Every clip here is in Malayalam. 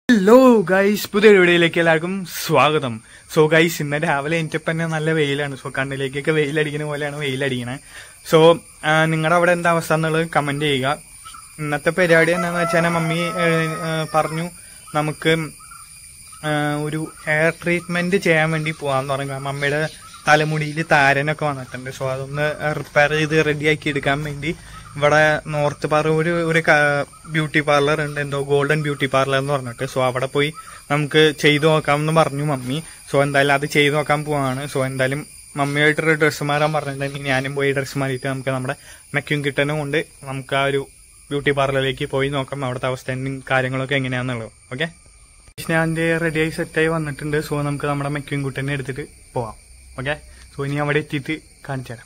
ഹലോ ഗൈസ് പുതിയ വീഡിയോയിലേക്ക് എല്ലാവർക്കും സ്വാഗതം സോ ഗൈസ് ഇന്ന് രാവിലെ എനിക്കിപ്പം തന്നെ നല്ല വെയിലാണ് സോ കണ്ണിലേക്കൊക്കെ വെയിലടിക്കുന്ന പോലെയാണ് വെയിലടിക്കണേ സോ നിങ്ങളുടെ അവിടെ എന്താ അവസ്ഥ എന്നുള്ളത് കമന്റ് ചെയ്യുക ഇന്നത്തെ പരിപാടി എന്താണെന്ന് വെച്ചാൽ മമ്മി ഏഹ്, ഏഹ്, പറഞ്ഞു നമുക്ക് ഏഹ്, ഒരു ഹെയർ ട്രീറ്റ്മെന്റ് ചെയ്യാൻ വേണ്ടി പോവാന്ന് പറഞ്ഞു മമ്മിയുടെ തലമുടിയിൽ താരനൊക്കെ വന്നിട്ടുണ്ട് സോ അതൊന്ന് റിപ്പയർ ചെയ്ത് റെഡിയാക്കി എടുക്കാൻ വേണ്ടി ഇവിടെ നോർത്ത് പറവൂർ ഒരു ബ്യൂട്ടി പാർലർ ഉണ്ട് എന്തോ ഗോൾഡൻ ബ്യൂട്ടി പാർലർ എന്ന് പറഞ്ഞിട്ട് സോ അവിടെ പോയി നമുക്ക് ചെയ്തു നോക്കാമെന്ന് പറഞ്ഞു മമ്മി സോ എന്തായാലും അത് ചെയ്തു നോക്കാൻ പോവാണ് സോ എന്തായാലും മമ്മിയായിട്ടൊരു ഡ്രസ്സ് മാറാൻ പറഞ്ഞിട്ടുണ്ടെങ്കിൽ ഞാനും പോയി ഡ്രസ്സ് മാറിയിട്ട് നമുക്ക് നമ്മുടെ മെക്കും കിട്ടനും കൊണ്ട് നമുക്ക് ആ ഒരു ബ്യൂട്ടി പാർലറിലേക്ക് പോയി നോക്കാം അവിടുത്തെ അവസ്ഥ കാര്യങ്ങളൊക്കെ എങ്ങനെയാണെന്നുള്ളത് ഓക്കെ ഞാൻ റെഡിയായി സെറ്റായി വന്നിട്ടുണ്ട് സോ നമുക്ക് നമ്മുടെ മെക്കും കുട്ടനെ എടുത്തിട്ട് പോവാം ഓക്കെ സോ ഇനി അവിടെ എത്തിയിട്ട് കാണിച്ചു തരാം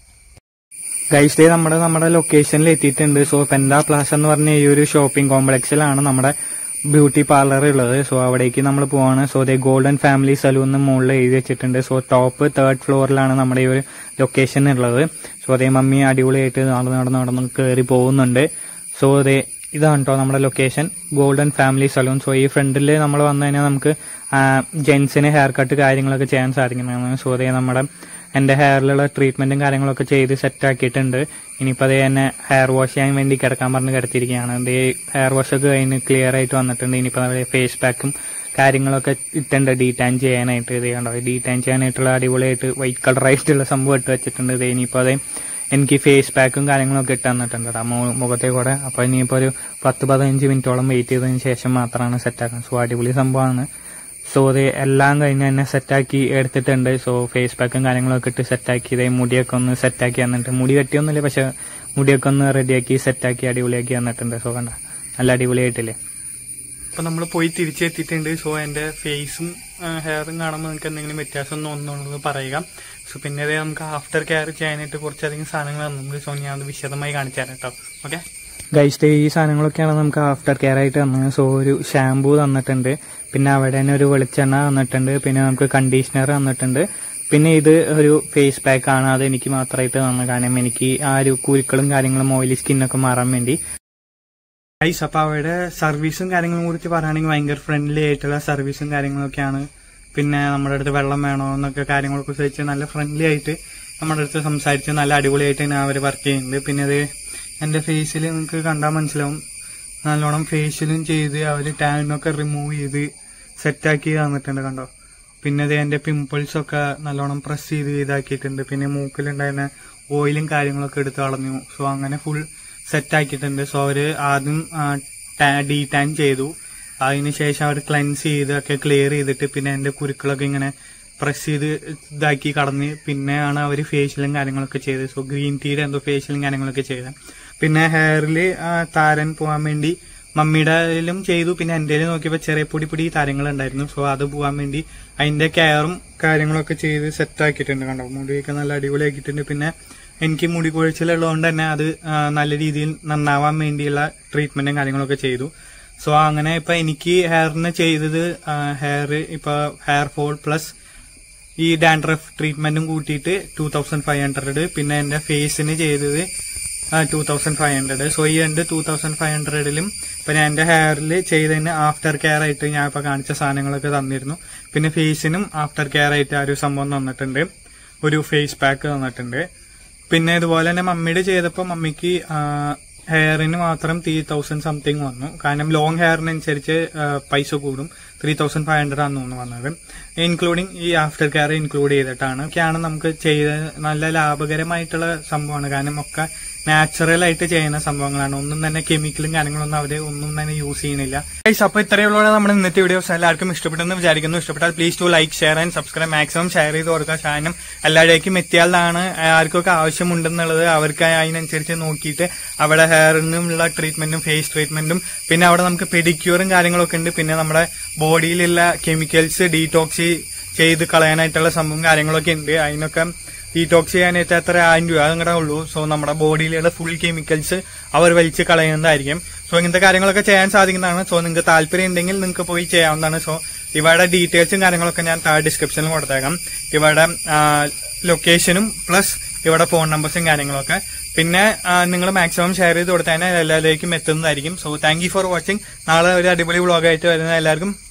ഗൈസ് ഡേ നമ്മുടെ നമ്മുടെ ലൊക്കേഷനിൽ എത്തിയിട്ടുണ്ട് സോ പെൻഡ പ്ലാസ എന്ന് പറഞ്ഞ ഈ ഒരു ഷോപ്പിംഗ് കോംപ്ലക്സിലാണ് നമ്മുടെ ബ്യൂട്ടി പാർലർ ഉള്ളത് സോ അവിടേക്ക് നമ്മൾ പോവാണ് so the golden family saloon എന്ന് മുകളിൽ എഴുതി വെച്ചിട്ടുണ്ട് സോ ടോപ്പ് തേർഡ് ഫ്ലോറിലാണ് നമ്മുടെ ഈ ഒരു ലൊക്കേഷൻ ഉള്ളത് സോ അതേ മമ്മി അടിപൊളിയായിട്ട് നടന്ന് നടന്ന് നടന്ന് കയറി പോകുന്നുണ്ട് സോ അതേ ഇതാണ് കേട്ടോ നമ്മുടെ location golden family saloon so ഈ ഫ്രണ്ടിൽ നമ്മൾ വന്നു കഴിഞ്ഞാൽ നമുക്ക് ജെൻസിന് ഹെയർ കട്ട് കാര്യങ്ങളൊക്കെ ചെയ്യാൻ സാധിക്കുന്നതാണ് സോ അതേ നമ്മുടെ എന്റെ ഹെയറിലുള്ള ട്രീറ്റ്മെന്റും കാര്യങ്ങളൊക്കെ ചെയ്ത് സെറ്റ് ആക്കിയിട്ടുണ്ട് ഇനിയിപ്പോൾ അതേ എന്നെ ഹെയർ വാഷ് ചെയ്യാൻ വേണ്ടി കിടക്കാൻ പറഞ്ഞ് കിടത്തിയിരിക്കുകയാണ് അതേ ഹെയർ വാഷ് ഒക്കെ കഴിഞ്ഞ് ക്ലിയർ ആയിട്ട് വന്നിട്ടുണ്ട് ഇനിയിപ്പോൾ ഫേസ് പാക്കും കാര്യങ്ങളൊക്കെ ഇട്ടുണ്ട് ഡീടാൻ ചെയ്യാനായിട്ട് ഇത് കണ്ടോ ഡീടാൻ ചെയ്യാനായിട്ടുള്ള അടിപൊളിയായിട്ട് വൈറ്റ് കളർ ആയിട്ടുള്ള സംഭവം ഇട്ട് വെച്ചിട്ടുണ്ട് ഇത് ഇനിയിപ്പോൾ അതേ എനിക്ക് ഫേസ് പാക്കും കാര്യങ്ങളൊക്കെ ഇട്ട് തന്നിട്ടുണ്ട് കേട്ടോ മു- മുഖത്തെ കൂടെ അപ്പോൾ ഇനിയിപ്പോൾ ഒരു പത്ത് പതിനഞ്ച് മിനിറ്റോളം വെയിറ്റ് ചെയ്തതിന് ശേഷം മാത്രമാണ് സെറ്റാക്കാൻ സോ അടിപൊളി സംഭവമാണ് സോ ഇത് എല്ലാം കഴിഞ്ഞ് തന്നെ സെറ്റാക്കി എടുത്തിട്ടുണ്ട് സോ ഫേസ് പാക്കും കാര്യങ്ങളൊക്കെ ഇട്ട് സെറ്റാക്കി ഇതേ മുടിയൊക്കെ ഒന്ന് സെറ്റാക്കി തന്നിട്ട് മുടി കെട്ടിയൊന്നുമില്ല പക്ഷെ മുടിയൊക്കെ ഒന്ന് റെഡിയാക്കി സെറ്റാക്കി അടിപൊളിയാക്കി തന്നിട്ടുണ്ട് സോ കണ്ട നല്ല അടിപൊളിയായിട്ടില്ലേ അപ്പൊ നമ്മൾ പോയി തിരിച്ചെത്തിയിട്ടുണ്ട് സോ എന്റെ ഫേസും ഹെയറും കാണുമ്പോൾ നിങ്ങൾക്ക് എന്തെങ്കിലും വ്യത്യാസം തോന്നുന്നുള്ളത് പറയുക സോ പിന്നെ അതേ നമുക്ക് ആഫ്റ്റർ കെയർ ചെയ്യാനായിട്ട് കുറച്ചധികം സാധനങ്ങൾ തന്നു സോ ഞാൻ അത് വിശദമായി കാണിച്ചു തരാം കേട്ടോ ഓക്കെ ഗൈസ്റ്റ് ഈ സാധനങ്ങളൊക്കെയാണ് നമുക്ക് ആഫ്റ്റർ കെയർ ആയിട്ട് തന്നത് സോ ഒരു ഷാംപൂ തന്നിട്ടുണ്ട് പിന്നെ അവിടെ തന്നെ ഒരു വെളിച്ചെണ്ണ തന്നിട്ടുണ്ട് പിന്നെ നമുക്ക് കണ്ടീഷണർ തന്നിട്ടുണ്ട് പിന്നെ ഇത് ഒരു ഫേസ് പാക്ക് ആണ് അത് എനിക്ക് മാത്രമായിട്ട് തന്നു കാരണം എനിക്ക് ആ ഒരു കുരുക്കളും കാര്യങ്ങളും ഓയിലി സ്കിന്നൊക്കെ മാറാൻ വേണ്ടി ഐസ് അപ്പൊ അവരുടെ സർവീസും കാര്യങ്ങളും കുറിച്ച് പറയുകയാണെങ്കിൽ ഭയങ്കര ഫ്രണ്ട്ലി ആയിട്ടുള്ള സർവീസും കാര്യങ്ങളൊക്കെയാണ് പിന്നെ നമ്മുടെ അടുത്ത് വെള്ളം വേണോ എന്നൊക്കെ കാര്യങ്ങളൊക്കെ ചോദിച്ച് നല്ല ഫ്രണ്ട്ലി ആയിട്ട് നമ്മുടെ അടുത്ത് സംസാരിച്ച് നല്ല അടിപൊളിയായിട്ട് തന്നെ അവർ വർക്ക് ചെയ്യുന്നുണ്ട് പിന്നെ അത് എന്റെ ഫേസിൽ നിങ്ങൾക്ക് കണ്ടാൽ മനസ്സിലാവും നല്ലോണം ഫേഷ്യലും ചെയ്ത് അവർ ടാനൊക്കെ റിമൂവ് ചെയ്ത് സെറ്റാക്കി തന്നിട്ടുണ്ട് കണ്ടോ പിന്നെ അത് എന്റെ പിമ്പിൾസ് ഒക്കെ നല്ലോണം പ്രസ് ചെയ്ത് ഇതാക്കിയിട്ടുണ്ട് പിന്നെ മൂക്കിലുണ്ടായിരുന്ന ഓയിലും കാര്യങ്ങളൊക്കെ എടുത്ത് കളഞ്ഞു സോ അങ്ങനെ ഫുൾ സെറ്റ് ആക്കിയിട്ടുണ്ട് സോ അവര് ആദ്യം ഡീ ടാൻ ചെയ്തു അതിന് ശേഷം അവർ ക്ലെൻസ് ചെയ്ത് ഒക്കെ ക്ലിയർ ചെയ്തിട്ട് പിന്നെ എന്റെ കുരുക്കളൊക്കെ ഇങ്ങനെ പ്രസ് ചെയ്ത് ഇതാക്കി കടന്ന് പിന്നെയാണ് അവർ ഫേഷ്യലും കാര്യങ്ങളൊക്കെ ചെയ്തത് സോ ഗ്രീൻ ടീയുടെ എന്തോ ഫേഷ്യലും കാര്യങ്ങളൊക്കെ ചെയ്തത് പിന്നെ ഹെയറിൽ താരൻ പോകാൻ വേണ്ടി മമ്മിയുടെയിലും ചെയ്തു പിന്നെ എന്റെ നോക്കിയപ്പോൾ ചെറിയ പൊടി പൊടി താരങ്ങൾ ഉണ്ടായിരുന്നു സോ അത് പോകാൻ വേണ്ടി അതിന്റെ കെയറും കാര്യങ്ങളൊക്കെ ചെയ്ത് സെറ്റ് ആക്കിയിട്ടുണ്ട് കണ്ടോ മുടിയൊക്കെ നല്ല അടിപൊളിയാക്കിയിട്ടുണ്ട് പിന്നെ എനിക്ക് മുടി കൊഴിച്ചിലുള്ളതുകൊണ്ട് തന്നെ അത് ആ, നല്ല രീതിയിൽ നന്നാവാൻ വേണ്ടിയുള്ള ട്രീറ്റ്മെന്റും കാര്യങ്ങളൊക്കെ ചെയ്തു സോ അങ്ങനെ ഇപ്പൊ എനിക്ക് ഹെയറിന് ചെയ്തത് ഹെയർ ഇപ്പൊ ഹെയർ ഫോൾ പ്ലസ് ഈ ഡാൻഡ്രഫ് ട്രീറ്റ്മെന്റും കൂട്ടിയിട്ട് ടൂ തൗസൻഡ് ഫൈവ് ഹൺഡ്രഡ് പിന്നെ എന്റെ ഫേസിന് ചെയ്തത് two thousand five hundred so ഈ രണ്ട് ടൂ തൗസൻഡ് ഫൈവ് ഹൺഡ്രഡിലും പിന്നെ എന്റെ ഹെയറിൽ ചെയ്തതിന് ആഫ്റ്റർ കെയർ ആയിട്ട് ഞാൻ ഇപ്പൊ കാണിച്ച സാധനങ്ങളൊക്കെ തന്നിരുന്നു പിന്നെ ഫേസിനും ആഫ്റ്റർ കെയർ ആയിട്ട് ആ ഒരു സംഭവം തന്നിട്ടുണ്ട് ഒരു ഫേസ് പാക്ക് തന്നിട്ടുണ്ട് പിന്നെ ഇതുപോലെ തന്നെ മമ്മിയുടെ ചെയ്തപ്പോൾ മമ്മിക്ക് ഹെയറിന് മാത്രം ത്രീ തൗസൻഡ് സംതിങ് വന്നു കാരണം ലോങ് ഹെയറിനനുസരിച്ച് ആ, പൈസ കൂടും ത്രീ തൗസൻഡ് ഫൈവ് ഹൺഡ്രഡ് ആണെന്ന് തോന്നുന്നു വന്നത് ഇൻക്ലൂഡിങ് ഈ ആഫ്റ്റർ കെയർ ഇൻക്ലൂഡ് ചെയ്തിട്ടാണ് ഒക്കെയാണ് നമുക്ക് ചെയ്ത നല്ല ലാഭകരമായിട്ടുള്ള സംഭവമാണ് കാരണം ഒക്കെ നാച്ചുറൽ ആയിട്ട് ചെയ്യുന്ന സംഭവങ്ങളാണ് ഒന്നും തന്നെ കെമിക്കലും കാര്യങ്ങളൊന്നും അവര് ഒന്നും തന്നെ യൂസ് ചെയ്യുന്നില്ല അപ്പൊ ഇത്രയുള്ള നമ്മുടെ ഇന്നത്തെ വീഡിയോസ് എല്ലാവർക്കും ഇഷ്ടപ്പെട്ടെന്ന് വിചാരിക്കുന്നു ഇഷ്ടപ്പെട്ടാൽ please to like share and subscribe maximum share ചെയ്ത് കൊടുക്കുക കാരണം എല്ലാവരേക്കും എത്തിയാലാണ് ആർക്കൊക്കെ ആവശ്യമുണ്ടെന്നുള്ളത് അവർക്ക് അതിനനുസരിച്ച് നോക്കിയിട്ട് അവിടെ ഹെയറിനുള്ള ട്രീറ്റ്മെന്റും ഫേസ് ട്രീറ്റ്മെന്റും പിന്നെ അവിടെ നമുക്ക് പെഡിക്യൂറും കാര്യങ്ങളൊക്കെ ഉണ്ട് പിന്നെ നമ്മുടെ ബോഡിയിലുള്ള കെമിക്കൽസ് ഡീടോക്സി ചെയ്ത് കളയാനായിട്ടുള്ള സംഭവം കാര്യങ്ങളൊക്കെ ഉണ്ട് അതിനൊക്കെ ഡീടോക്സ് ചെയ്യാനായിട്ട് എത്ര ആയിരം രൂപ അങ്ങടെ ഉള്ളൂ സോ നമ്മുടെ ബോഡിയിലുള്ള ഫുൾ കെമിക്കൽസ് അവർ വലിച്ച് കളയുന്നതായിരിക്കും സോ ഇങ്ങനത്തെ കാര്യങ്ങളൊക്കെ ചെയ്യാൻ സാധിക്കുന്നതാണ് സോ നിങ്ങൾക്ക് താല്പര്യം ഉണ്ടെങ്കിൽ നിങ്ങൾക്ക് പോയി ചെയ്യാവുന്നതാണ് സോ ഇവയുടെ ഡീറ്റെയിൽസും കാര്യങ്ങളൊക്കെ ഞാൻ താഴെ ഡിസ്ക്രിപ്ഷനിൽ കൊടുത്തേക്കാം ഇവയുടെ ലൊക്കേഷനും പ്ലസ് ഇവിടെ ഫോൺ നമ്പേഴ്സും കാര്യങ്ങളൊക്കെ പിന്നെ നിങ്ങൾ മാക്സിമം ഷെയർ ചെയ്ത് കൊടുത്താൽ എല്ലാവരിലേക്കും എത്തുന്നതായിരിക്കും so thank you for watching നാളെ ഒരു അടിപൊളി വ്ളോഗായിട്ട് വരുന്ന എല്ലാവർക്കും